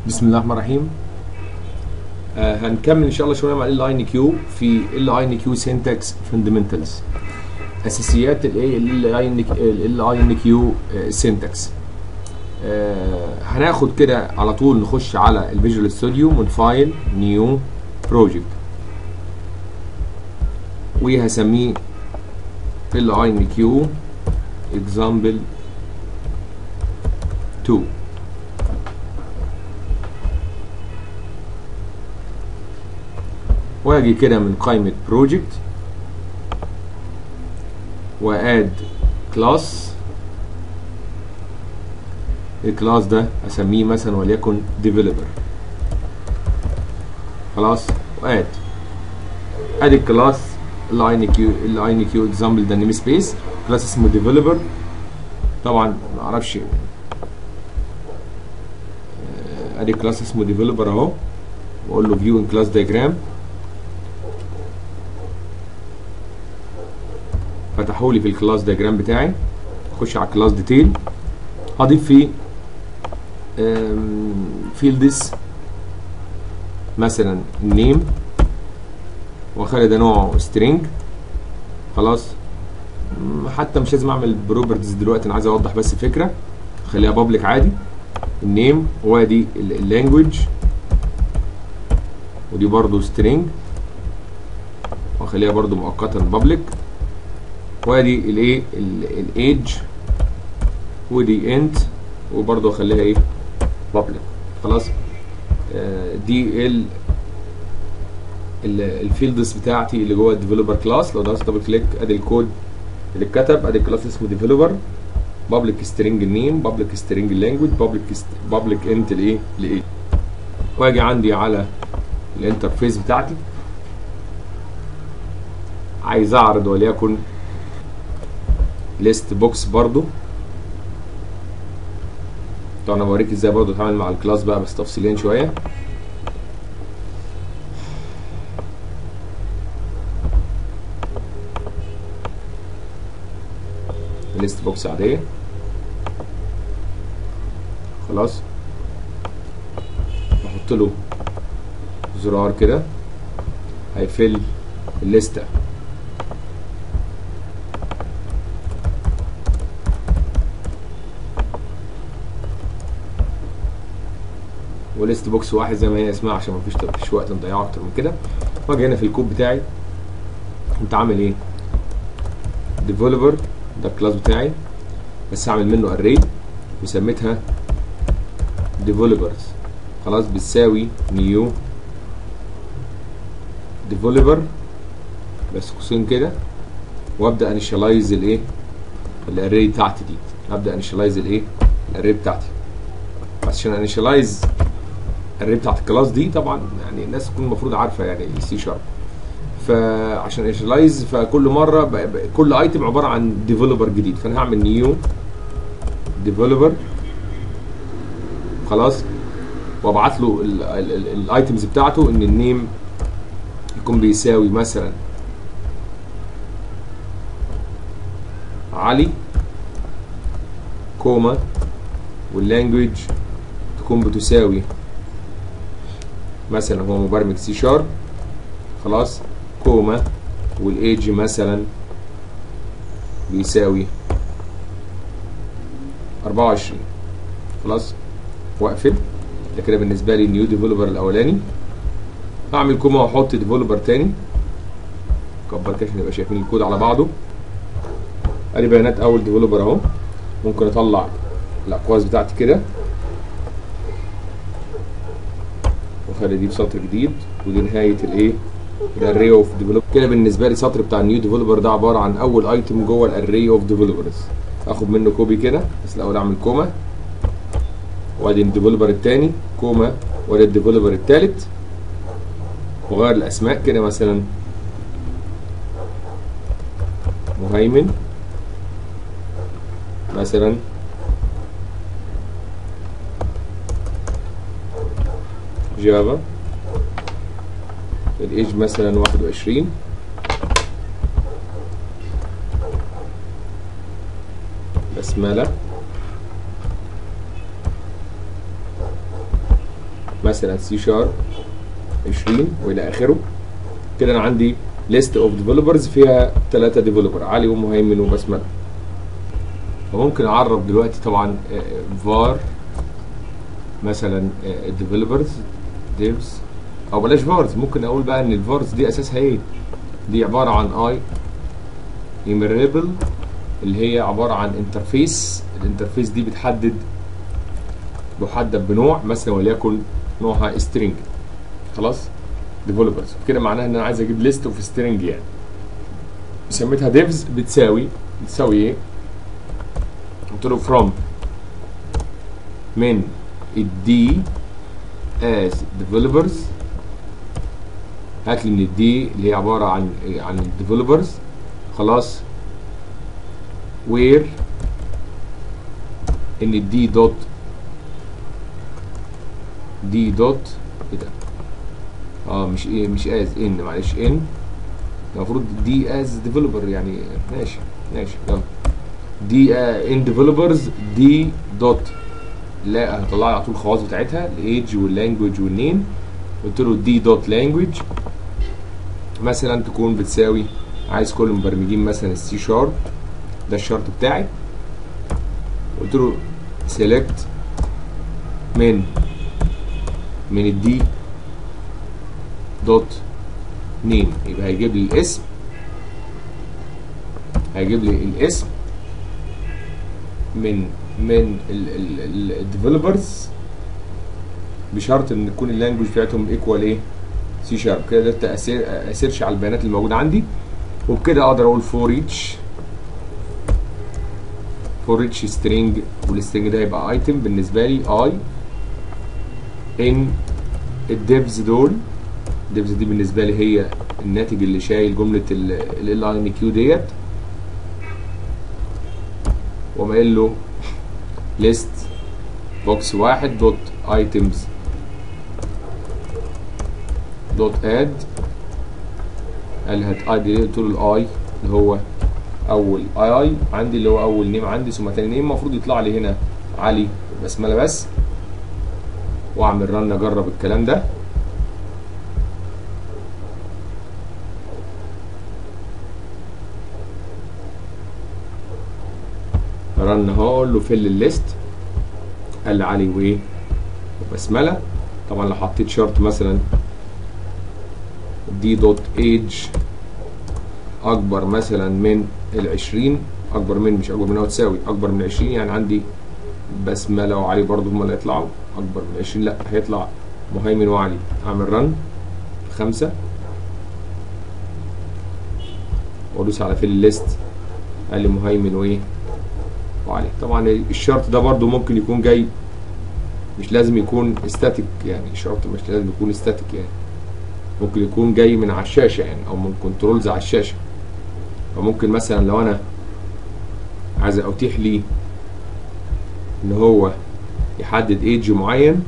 بسم الله الرحمن الرحيم آه هنكمل ان شاء الله شويه مع ال اي ان كيو في ال اي ان كيو سينتاكس فاندمنتالز اساسيات الايه ال اي ان ال اي ان كيو سينتاكس هناخد كده على طول نخش على الفيجوال ستوديو من فايل نيو بروجكت وهسميه ال اي ان كيو اكزامبل 2 واجي كده من قائمة بروجكت واد كلاس الكلاس ده اسميه مثلا وليكن ديفلوبر خلاص واد ادي الكلاس الاي ان كيو الاي ان كيو اكزامبل ده نيم سبيس كلاس اسمه ديفلوبر طبعا ما اعرفش ادي كلاس اسمه ديفلوبر اهو واقول له فيو ان كلاس دايجرام فتحوا لي في الكلاس دايجرام بتاعي اخش على الكلاس ديتيل هضيف فيه فيلدز مثلا نيم واخلي ده نوعه سترينج خلاص حتى مش لازم اعمل بروبرتيز دلوقتي انا عايز اوضح بس فكره خليها بابليك عادي النيم وادي اللانجوج ودي برضو سترينج واخليها برضو مؤقتا بابليك وادي الايه الايدج ودي انت وبرضه اخليها ايه بابليك خلاص آه دي ال الفيلدز بتاعتي اللي جوه الديفلوبر كلاس لو دوست دبل كليك ادي الكود اللي اتكتب ادي الكلاس اسمه ديفلوبر بابليك سترينج النيم بابليك سترينج اللانجوج بابليك بابليك انت الايه لايه واجي عندي على الانترفيس بتاعتي عايز اعرض وليكن ليست بوكس برضو طبعا انا بوريك ازاي برضو اتعامل مع الكلاس بقى بس تفصيليا شويه ليست بوكس عاديه خلاص بحط له زرار كده هيفل الليسته وليست بوكس واحد زي ما هي اسمها عشان ما فيش فيش وقت نضيعه اكتر من كده واجي هنا في الكود بتاعي انت عامل ايه ديفلوبر ده الكلاس بتاعي بس هعمل منه اري وسميتها ديفلوبرز خلاص بتساوي نيو ديفلوبر بس قوسين كده وابدا انيشالايز الايه الاري بتاعتي دي ابدا انيشالايز الايه الاري بتاعتي عشان انيشالايز الري بتاعت الكلاس دي طبعا يعني الناس تكون المفروض عارفه يعني ايه سي شارب فعشان انيشالايز فكل مره ب... ب... كل ايتم عباره عن ديفلوبر جديد فانا هعمل نيو ديفلوبر خلاص وابعت له الايتمز بتاعته ان النيم يكون بيساوي مثلا علي كوما واللانجوج تكون بتساوي مثلا هو مبرمج سي شارب خلاص كوما والايدج مثلا بيساوي 24 خلاص واقفل ده كده بالنسبه لي النيو ديفلوبر الاولاني هعمل كوما واحط ديفلوبر تاني كبر كده عشان نبقى شايفين الكود على بعضه ادي بيانات اول ديفلوبر اهو ممكن اطلع الاقواس بتاعتي كده واخلي دي بسطر جديد ودي نهايه الايه الاري اوف ديفلوبر كده بالنسبه لي سطر بتاع النيو ديفلوبر ده عباره عن اول ايتم جوه الاري اوف ديفلوبرز اخد منه كوبي كده بس الاول اعمل كوما وادي الديفلوبر الثاني كوما وادي الديفلوبر الثالث وغير الاسماء كده مثلا مهيمن مثلا جافا الايج مثلا واحد وعشرين بسملة مثلا سي شارب 20 والى اخره كده انا عندي ليست اوف ديفلوبرز فيها ثلاثه ديفلوبر علي ومهيمن وبسمله فممكن اعرف دلوقتي طبعا فار مثلا الديفلوبرز ديفز او بلاش فارز ممكن اقول بقى ان الفارز دي اساسها ايه دي عباره عن اي ايميريبل اللي هي عباره عن انترفيس الانترفيس دي بتحدد محدد بنوع مثلا وليكن نوعها سترينج خلاص ديفلوبرز كده معناها ان انا عايز اجيب ليست اوف سترينج يعني سميتها ديفز بتساوي بتساوي ايه قلت له from من الدي as developers هات لي من الدي اللي هي عباره عن عن الديفلوبرز خلاص where ان الدي دوت دي دوت ايه ده اه مش ايه مش از ان معلش ان المفروض دي از ديفلوبر يعني ماشي ماشي يلا دي ان ديفلوبرز دي دوت لا هطلع لي على طول الخواص بتاعتها الايدج واللانجوج والنيم قلت له دي دوت لانجوج مثلا تكون بتساوي عايز كل المبرمجين مثلا السي شارب ده الشرط بتاعي قلت له سيلكت من من الدي دوت نيم يبقى هيجيب لي الاسم هيجيب لي الاسم من من الديفلوبرز بشرط ان تكون اللانجوج بتاعتهم ايكوال ايه سي شارب كده ده اسيرش على البيانات الموجوده عندي وبكده اقدر اقول فور ايتش فور ايتش سترينج والسترينج ده هيبقى ايتم بالنسبه لي اي ان الديفز دول الديفز دي بالنسبه لي هي الناتج اللي شايل جمله ال ان كيو ديت وما قايل له ليست بوكس واحد دوت ايتمز دوت اد قال هات اي دي قلت له الاي اللي هو اول اي اي عندي اللي هو اول نيم عندي ثم تاني نيم المفروض يطلع لي هنا علي بسمله بس واعمل رن اجرب الكلام ده رن اهو اقول له فل الليست قال لي علي وايه وبسمله طبعا لو حطيت شرط مثلا دي دوت ايج اكبر مثلا من ال 20 اكبر من مش اكبر من هو تساوي اكبر من 20 يعني عندي بسمله وعلي برضه هم اللي هيطلعوا اكبر من 20 لا هيطلع مهيمن وعلي اعمل رن خمسة وادوس على فيل ليست قال لي مهيمن وايه وعلي طبعا الشرط ده برضو ممكن يكون جاي مش لازم يكون استاتيك يعني الشرط مش لازم يكون استاتيك يعني ممكن يكون جاي من على الشاشه يعني او من كنترولز على الشاشه فممكن مثلا لو انا عايز اتيح لي ان هو يحدد ايدج معين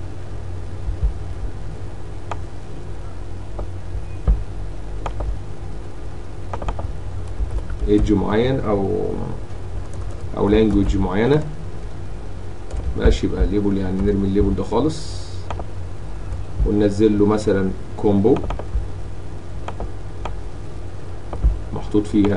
ايدج معين او او لانجوج معينه بقاش يبقى ليبل يعني نرمي الليبل ده خالص وننزل له مثلا كومبو محطوط فيها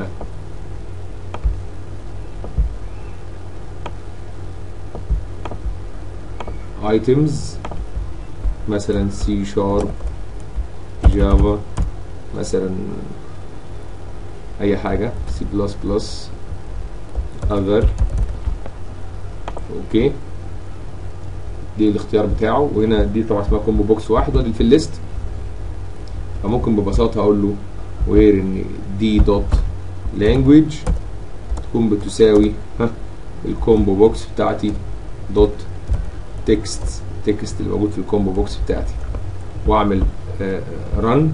ايتمز مثلا سي شارب جافا مثلا اي حاجه سي بلس بلس other اوكي دي الاختيار بتاعه وهنا دي طبعا اسمها كومبو بوكس واحد وادي في الليست فممكن ببساطه اقول له وير ان دي دوت لانجويج تكون بتساوي ها الكومبو بوكس بتاعتي دوت تكست تكست اللي موجود في الكومبو بوكس بتاعتي واعمل رن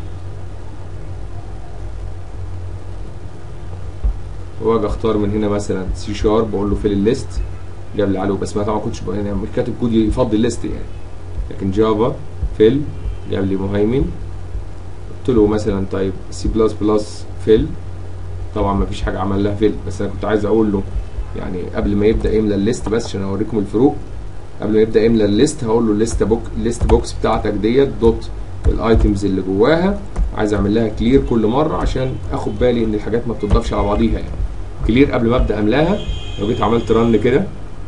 واجي اختار من هنا مثلا سي شارب بقول له فيل الليست جاب لي عليه بس ما طبعا كنتش يعني مش كاتب كود يفضي الليست يعني لكن جافا فيل جاب لي مهيمن قلت له مثلا طيب سي بلس بلس فيل طبعا ما فيش حاجه عمل لها فيل بس انا كنت عايز اقول له يعني قبل ما يبدا يملى الليست بس عشان اوريكم الفروق قبل ما يبدا يملى الليست هقول له الليست بوك الليست بوكس بتاعتك ديت دوت الايتمز اللي جواها عايز اعمل لها كلير كل مره عشان اخد بالي ان الحاجات ما بتضافش على بعضيها يعني كلير قبل ما ابدا املاها لو جيت عملت رن كده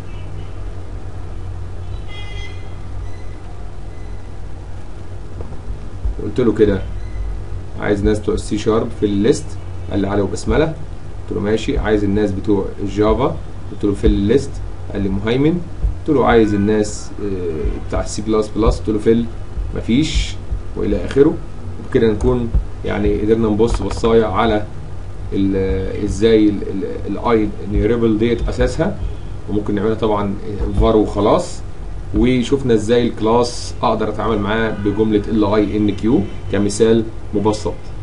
قلت له كده عايز ناس بتوع السي شارب في الليست قال لي علي وبسمله قلت له ماشي عايز الناس بتوع الجافا قلت له في الليست قال لي مهيمن قلت له عايز الناس آه، بتاع السي بلس بلس قلت له فيل مفيش والى اخره وبكده نكون يعني قدرنا نبص بصايه على ال- ازاي الاي نيربل ديت اساسها وممكن نعملها طبعا فار وخلاص وشفنا ازاي الكلاس اقدر اتعامل معاه بجمله ال اي ان كيو كمثال مبسط